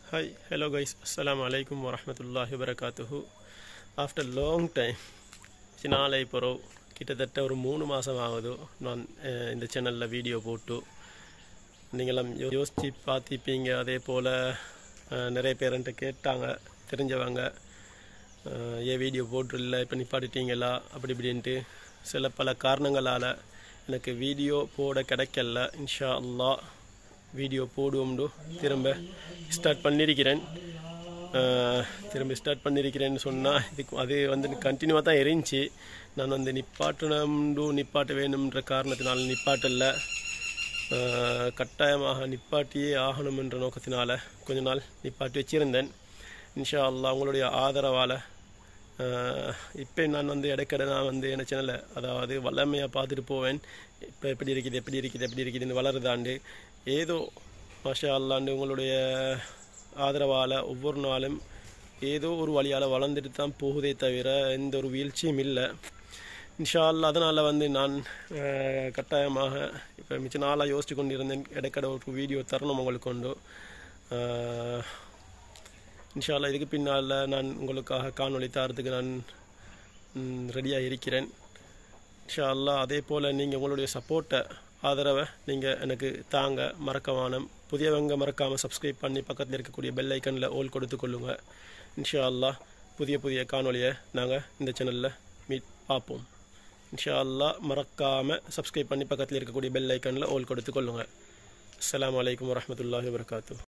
hi hello guys அஸ்ஸலாமு அலைக்கும் வரஹ்மத்துல்லாஹி வரகாத்துஹு ஆஃப்டர் லாங் டைம் நாளை பிறகு கிட்டத்தட்ட ஒரு மூணு மாதம் ஆகுது நான் அஹ், இந்த சேனலில் வீடியோ போட்டு நீங்களாம் யோ- யோசிச்சு பார்த்திப்பீங்க அதே போல் நிறைய பேரண்ட்ட கேட்டாங்க தெரிஞ்சவங்க அஹ், ஏன் வீடியோ போட்டுருல இப்போ நிப்பாட்டிட்டீங்களா அப்படி இப்படின்ட்டு சில பல காரணங்களால் எனக்கு வீடியோ போட கிடைக்கல இன்ஷா அல்லாஹ் வீடியோ போடுவோம்டு திரும்ப ஸ்டார்ட் பண்ணியிருக்கிறேன் அஹ், திரும்ப ஸ்டார்ட் பண்ணியிருக்கிறேன்னு சொன்னால் இதுக்கு அது வந்து கண்டினியூவாக தான் இருந்துச்சு நான் வந்து நிப்பாட்டணும்டு நிப்பாட்ட வேணுன்ற காரணத்தினால நிப்பாட்டல அஹ், கட்டாயமாக நிப்பாட்டியே ஆகணும் என்ற நோக்கத்தினால கொஞ்ச நாள் நிப்பாட்டி வச்சிருந்தேன் இன்ஷா அல்லாஹ் உங்களுடைய ஆதரவால் இப்போ நான் வந்து இடைக்கடை நான் வந்து என்ன சேனலை அதாவது வல்லமையாக பார்த்துட்டு போவேன் இப்போ எப்படி இருக்குது எப்படி இருக்குது எப்படி இருக்குதுன்னு வளருதாண்டு ஏதோ மாஷா அல்லாண்டு உங்களுடைய ஆதரவால் ஒவ்வொரு நாளும் ஏதோ ஒரு வழியால் வளர்ந்துட்டு தான் போகுதே தவிர எந்த ஒரு வீழ்ச்சியும் இல்லை இன்ஷா அல்லாஹ் அதனால் வந்து நான் அஹ், கட்டாயமாக இப்போ மிச்ச நாளாக யோசிச்சு கொண்டிருந்தேன் இடைக்கடை ஒரு வீடியோ தரணும் உங்களுக்கு கொண்டு அஹ், இன்ஷா அல்லாஹ் இதுக்கு பின்னால் நான் உங்களுக்காக காணொளி தரத்துக்கு நான் ரெடியாக இருக்கிறேன் இன்ஷா அல்லாஹ் அதே போல் நீங்கள் உங்களுடைய சப்போர்ட்டை ஆதரவை நீங்கள் எனக்கு தாங்க மறக்கவானம் புதியவங்க மறக்காமல் சப்ஸ்கிரைப் பண்ணி பக்கத்தில் இருக்கக்கூடிய பெல் ஐக்கனில் ஓல் கொடுத்து கொள்ளுங்க இன்ஷா அல்லாஹ் புதிய புதிய காணொளியை நாங்கள் இந்த சேனலில் மீட் பார்ப்போம் இன்ஷா அல்லாஹ் மறக்காமல் சப்ஸ்கிரைப் பண்ணி பக்கத்தில் இருக்கக்கூடிய பெல் ஐக்கனில் ஓல் கொடுத்து கொள்ளுங்க அஸ்ஸலாமு அலைக்கும் வரஹ்மத்துல்லாஹி வபரகாத்துஹ்